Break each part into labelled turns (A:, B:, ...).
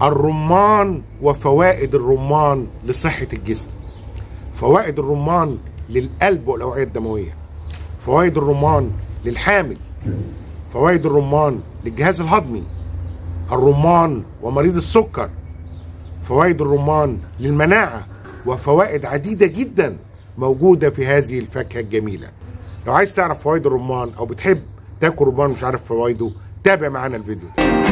A: الرمان وفوائد الرمان لصحة الجسم فوائد الرمان للقلب والأوعية الدموية فوائد الرمان للحامل فوائد الرمان للجهاز الهضمي الرمان ومريض السكر فوائد الرمان للمناعة وفوائد عديدة جدا موجودة في هذه الفاكهة الجميلة لو عايز تعرف فوائد الرمان أو بتحب تاكل رمان مش عارف فوائده تابع معانا الفيديو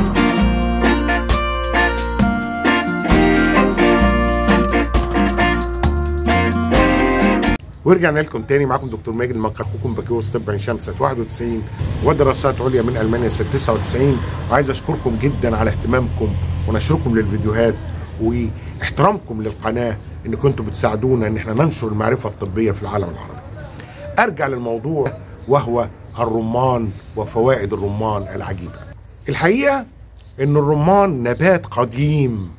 A: ورجعنا لكم تاني معاكم دكتور ماجد المنقى اخوكم بكالوريوس طب عين شمس سنه 91 ودراسات عليا من المانيا سنه 99 وعايز اشكركم جدا على اهتمامكم ونشركم للفيديوهات واحترامكم للقناه ان كنتم بتساعدونا ان احنا ننشر المعرفه الطبيه في العالم العربي. ارجع للموضوع وهو الرمان وفوائد الرمان العجيبه. الحقيقه ان الرمان نبات قديم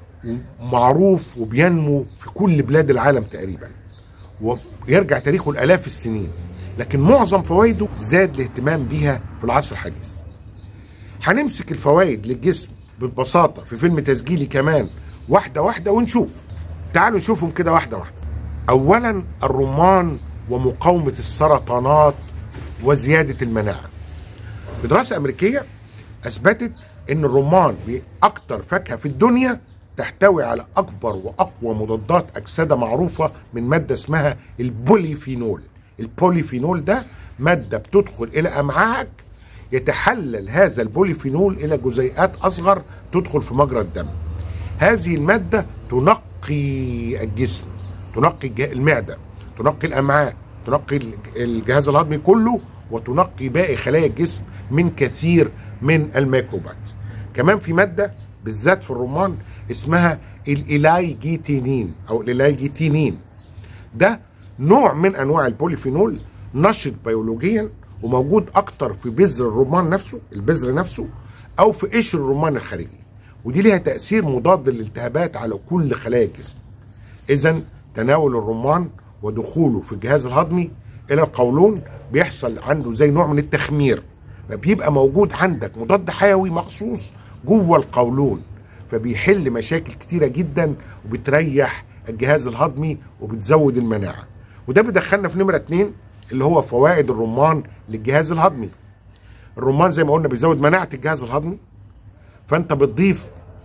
A: معروف وبينمو في كل بلاد العالم تقريبا. ويرجع تاريخه لالاف السنين لكن معظم فوائده زاد الاهتمام بيها في العصر الحديث هنمسك الفوائد للجسم ببساطة في فيلم تسجيلي كمان واحدة واحدة ونشوف تعالوا نشوفهم كده واحدة واحدة أولا الرمان ومقاومة السرطانات وزيادة المناعة بدراسة أمريكية أثبتت أن الرمان أكتر فاكهة في الدنيا تحتوي على اكبر واقوى مضادات اكسده معروفه من ماده اسمها البوليفينول البوليفينول ده ماده بتدخل الى امعائك يتحلل هذا البوليفينول الى جزيئات اصغر تدخل في مجرى الدم هذه الماده تنقي الجسم تنقي المعده تنقي الامعاء تنقي الجهاز الهضمي كله وتنقي باقي خلايا الجسم من كثير من الميكروبات كمان في ماده بالذات في الرمان اسمها الايلايجيتينين او الايلايجيتينين ده نوع من انواع البوليفينول نشط بيولوجيا وموجود اكتر في بذر الرمان نفسه البذر نفسه او في قشر الرمان الخارجي ودي ليها تاثير مضاد للالتهابات على كل خلايا الجسم اذا تناول الرمان ودخوله في الجهاز الهضمي الى القولون بيحصل عنده زي نوع من التخمير بيبقى موجود عندك مضاد حيوي مخصوص جوه القولون فبيحل مشاكل كتيرة جدا وبتريح الجهاز الهضمي وبتزود المناعة وده بيدخلنا في نمرة اتنين اللي هو فوائد الرمان للجهاز الهضمي الرمان زي ما قلنا بيزود مناعة الجهاز الهضمي فانت بتضيف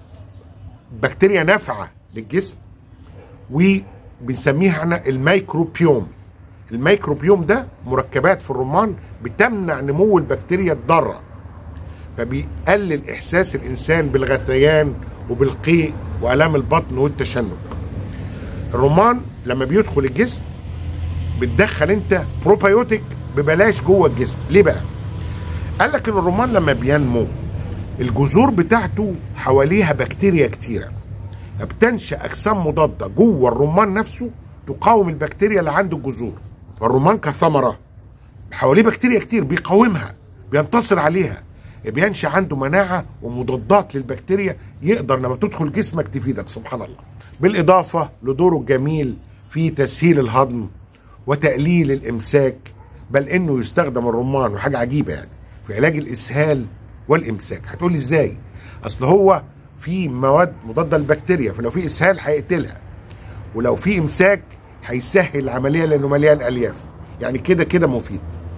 A: بكتيريا نافعة للجسم وبنسميها احنا الميكروبيوم الميكروبيوم ده مركبات في الرمان بتمنع نمو البكتيريا الضاره فبيقلل احساس الانسان بالغثيان وبالقيء والام البطن والتشنج الرمان لما بيدخل الجسم بتدخل انت بروبايوتيك ببلاش جوه الجسم ليه بقى قال لك ان الرمان لما بينمو الجذور بتاعته حواليها بكتيريا كتيره بتنشا اجسام مضاده جوه الرمان نفسه تقاوم البكتيريا اللي عند الجذور فالرمان كثمره حواليه بكتيريا كتير بيقاومها بينتصر عليها بينشا عنده مناعه ومضادات للبكتيريا يقدر لما تدخل جسمك تفيدك سبحان الله بالاضافه لدوره الجميل في تسهيل الهضم وتقليل الامساك بل انه يستخدم الرمان وحاجه عجيبه يعني في علاج الاسهال والامساك هتقولي ازاي اصل هو في مواد مضاده للبكتيريا فلو في اسهال هيقتلها ولو في امساك هيسهل العمليه لانه مليان الياف يعني كده كده مفيد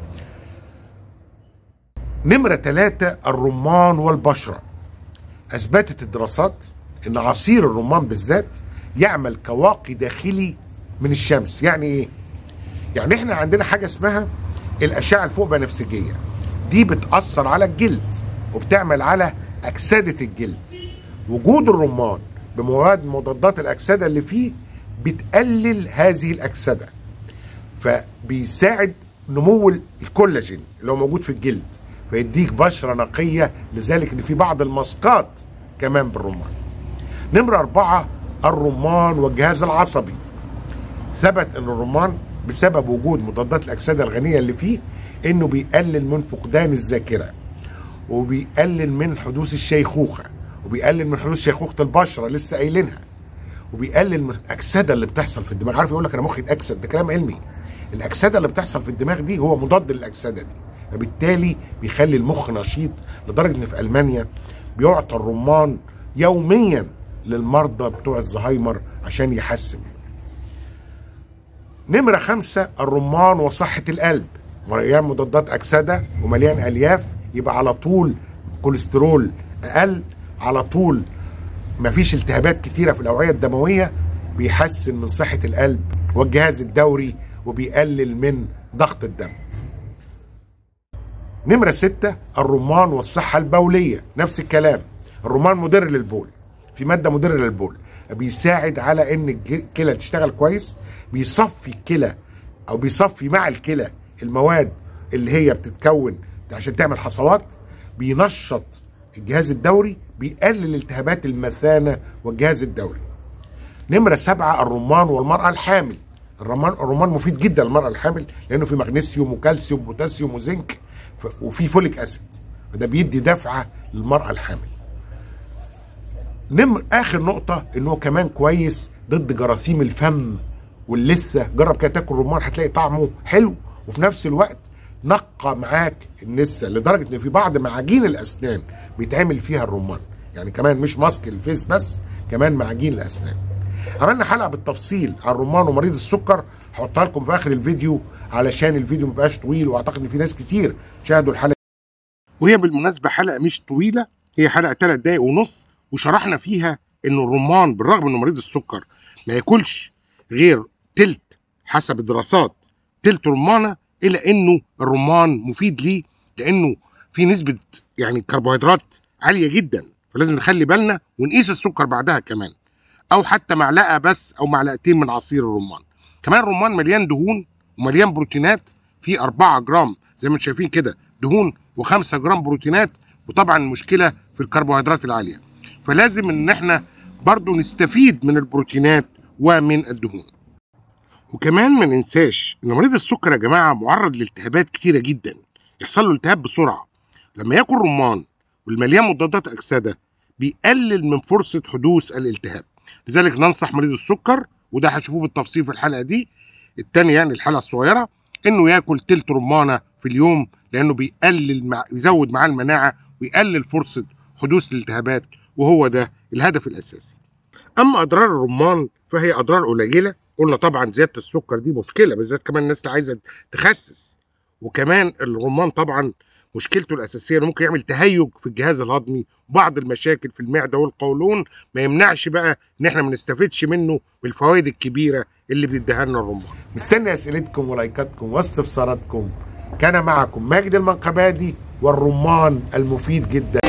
A: نمرة ثلاثة الرمان والبشرة أثبتت الدراسات أن عصير الرمان بالذات يعمل كواقي داخلي من الشمس يعني إيه؟ يعني إحنا عندنا حاجة اسمها الأشعة الفوق بنفسجية دي بتأثر على الجلد وبتعمل على أكسدة الجلد وجود الرمان بمواد مضادات الأكسدة اللي فيه بتقلل هذه الأكسدة فبيساعد نمو الكولاجين اللي هو موجود في الجلد فيديك بشرة نقية لذلك ان في بعض الماسكات كمان بالرمان نمرة أربعة الرمان والجهاز العصبي ثبت ان الرمان بسبب وجود مضادات الأكسدة الغنية اللي فيه انه بيقلل من فقدان الذاكرة وبيقلل من حدوث الشيخوخة وبيقلل من حدوث شيخوخة البشرة لسه قايلينها وبيقلل من الأكسدة اللي بتحصل في الدماغ عارف يقول لك أنا مخي اتأكسد ده كلام علمي الأكسدة اللي بتحصل في الدماغ دي هو مضاد للأكسدة دي فبالتالي بيخلي المخ نشيط لدرجه ان في المانيا بيعطى الرمان يوميا للمرضى بتوع الزهايمر عشان يحسن نمرة خمسة الرمان وصحة القلب مليان مضادات أكسدة ومليان ألياف يبقى على طول كوليسترول أقل على طول مفيش التهابات كتيرة في الأوعية الدموية بيحسن من صحة القلب والجهاز الدوري وبيقلل من ضغط الدم نمرة ستة الرمان والصحة البولية نفس الكلام الرمان مضر للبول في مادة مضرة للبول بيساعد على ان الكلى تشتغل كويس بيصفي الكلى او بيصفي مع الكلى المواد اللي هي بتتكون عشان تعمل حصوات بينشط الجهاز الدوري بيقلل التهابات المثانة والجهاز الدوري نمرة سبعة الرمان والمرأة الحامل الرمان الرمان مفيد جدا للمرأة الحامل لأنه في مغنيسيوم وكالسيوم وبوتاسيوم وزنك وفي فوليك أسيد وده بيدي دفعة للمرأة الحامل نمر آخر نقطة إنه كمان كويس ضد جراثيم الفم واللثة جرب كده تاكل رمان هتلاقي طعمه حلو وفي نفس الوقت نقى معاك النسة لدرجة إن في بعض معاجين الأسنان بيتعمل فيها الرمان يعني كمان مش ماسك الفيس بس كمان معاجين الأسنان عملنا حلقه بالتفصيل عن الرمان ومريض السكر هحطها لكم في اخر الفيديو علشان الفيديو مبقاش طويل واعتقد ان في ناس كتير شاهدوا الحلقه وهي بالمناسبه حلقه مش طويله هي حلقه 3 دقايق ونص وشرحنا فيها ان الرمان بالرغم انه مريض السكر ما ياكلش غير تلت حسب الدراسات تلت رمانه الا انه الرمان مفيد ليه لانه في نسبه يعني كربوهيدرات عاليه جدا فلازم نخلي بالنا ونقيس السكر بعدها كمان او حتى معلقه بس او معلقتين من عصير الرمان كمان الرمان مليان دهون ومليان بروتينات في 4 جرام زي ما انتم شايفين كده دهون و5 جرام بروتينات وطبعا المشكله في الكربوهيدرات العاليه فلازم ان احنا برضو نستفيد من البروتينات ومن الدهون وكمان ما ننساش ان مريض السكر يا جماعه معرض لالتهابات كتيره جدا يحصل له التهاب بسرعه لما ياكل رمان والمليان مضادات اكسده بيقلل من فرصه حدوث الالتهاب لذلك ننصح مريض السكر وده هتشوفوه بالتفصيل في الحلقه دي الثانيه يعني الحلقه الصغيره انه ياكل تلت رمانه في اليوم لانه بيقلل مع يزود معاه المناعه ويقلل فرصه حدوث الالتهابات وهو ده الهدف الاساسي. اما اضرار الرمان فهي اضرار قليله قلنا طبعا زياده السكر دي مشكله بالذات كمان الناس اللي عايزه تخسس وكمان الرمان طبعا مشكلته الاساسيه انه ممكن يعمل تهيج في الجهاز الهضمي وبعض المشاكل في المعده والقولون ما يمنعش بقى ان احنا ما نستفدش منه بالفوائد الكبيره اللي بيديها لنا الرمان. مستني اسئلتكم ولايكاتكم واستفساراتكم كان معكم ماجد المنقبادي والرمان المفيد جدا